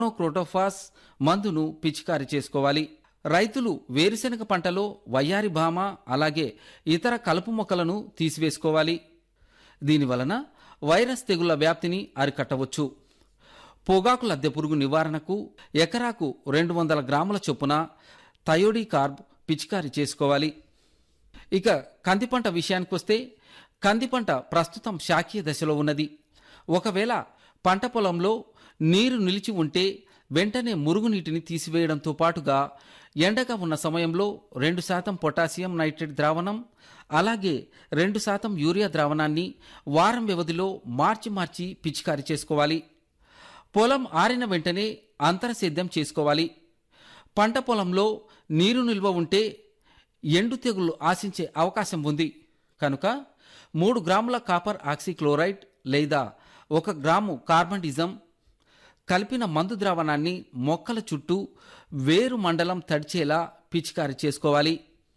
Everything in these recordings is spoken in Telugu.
క్రోటోఫాస్ మందును పిచికారి చేసుకోవాలి రైతులు వేరుశెనగ పంటలో వయ్యారి భామ అలాగే ఇతర కలుపు మొక్కలను తీసివేసుకోవాలి దీనివలన వైరస్ తెగుళ్ల వ్యాప్తిని అరికట్టవచ్చు పొగాకు లద్దె పురుగు నివారణకు ఎకరాకు రెండు వందల గ్రాముల చొప్పున థయోడీ కార్బ్ పిచికారి చేసుకోవాలి ఇక కంది పంట విషయానికొస్తే కంది పంట ప్రస్తుతం శాఖీయ దశలో ఉన్నది ఒకవేళ పంట పొలంలో నీరు నిలిచి ఉంటే వెంటనే మురుగునీటిని తీసివేయడంతో పాటుగా ఎండగా ఉన్న సమయంలో రెండు శాతం పొటాషియం నైట్రేట్ ద్రావణం అలాగే రెండు శాతం యూరియా ద్రావణాన్ని వారం వ్యవధిలో మార్చి మార్చి పిచికారి చేసుకోవాలి పొలం ఆరిన వెంటనే అంతర సేద్యం చేసుకోవాలి పంట పొలంలో నీరు నిల్వ ఉంటే ఎండు తెగుళ్లు ఆశించే అవకాశం ఉంది కనుక మూడు గ్రాముల కాపర్ ఆక్సిక్లోరైడ్ లేదా ఒక గ్రాము కార్బండిజం కలిపిన మందు ద్రావణాన్ని మొక్కల చుట్టూ వేరు మండలం తడిచేలా పిచికారి చేసుకోవాలి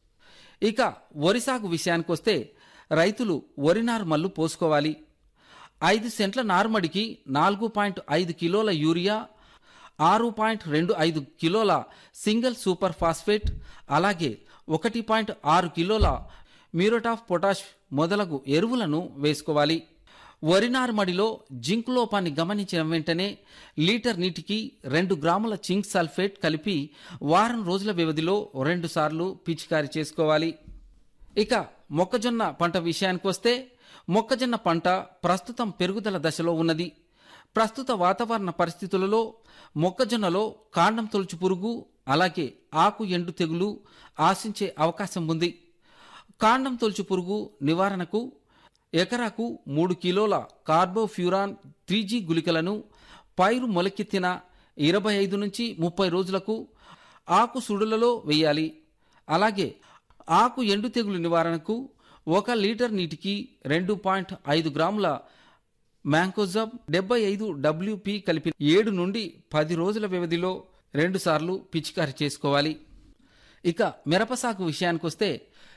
ఇక వరి సాగు విషయానికొస్తే రైతులు వరి నారుమల్లు పోసుకోవాలి ఐదు సెంట్ల నారుమడికి నాలుగు పాయింట్ ఐదు కిలోల యూరియా ఆరు పాయింట్ రెండు ఐదు కిలోల సింగిల్ సూపర్ ఫాస్ఫేట్ అలాగే ఒకటి పాయింట్ ఆరు కిలోల మ్యూరేట్ ఆఫ్ పొటాష్ మొదలగు ఎరువులను వేసుకోవాలి వరి నారుమడిలో జింక్ లోపాన్ని గమనించిన వెంటనే లీటర్ నీటికి రెండు గ్రాముల జింక్ సల్ఫేట్ కలిపి వారం రోజుల వ్యవధిలో రెండుసార్లు పిచికారి చేసుకోవాలి ఇక మొక్కజొన్న పంట విషయానికి వస్తే మొక్కజొన్న పంట ప్రస్తుతం పెరుగుదల దశలో ఉన్నది ప్రస్తుత వాతావరణ పరిస్థితులలో మొక్కజొన్నలో కాండం తొలుచు పురుగు అలాగే ఆకు ఎండు తెగులు ఆశించే అవకాశం ఉంది కాండం తొలుచు పురుగు నివారణకు ఎకరాకు మూడు కిలోల కార్బోఫ్యూరాన్ త్రీ జీ గుళికలను పైరు మొలకెత్తిన ఇరవై ఐదు నుంచి ముప్పై రోజులకు ఆకు సుడులలో వేయాలి అలాగే ఆకు ఎండు తెగులు నివారణకు ఒక లీటర్ నీటికి రెండు పాయింట్ ఐదు గ్రాముల మ్యాంకోజబ్ డెబ్బై ఐదు డబ్ల్యూపి కలిపి ఏడు నుండి పది రోజుల వ్యవధిలో రెండుసార్లు పిచికారి చేసుకోవాలి ఇక మిరప సాగు విషయానికొస్తే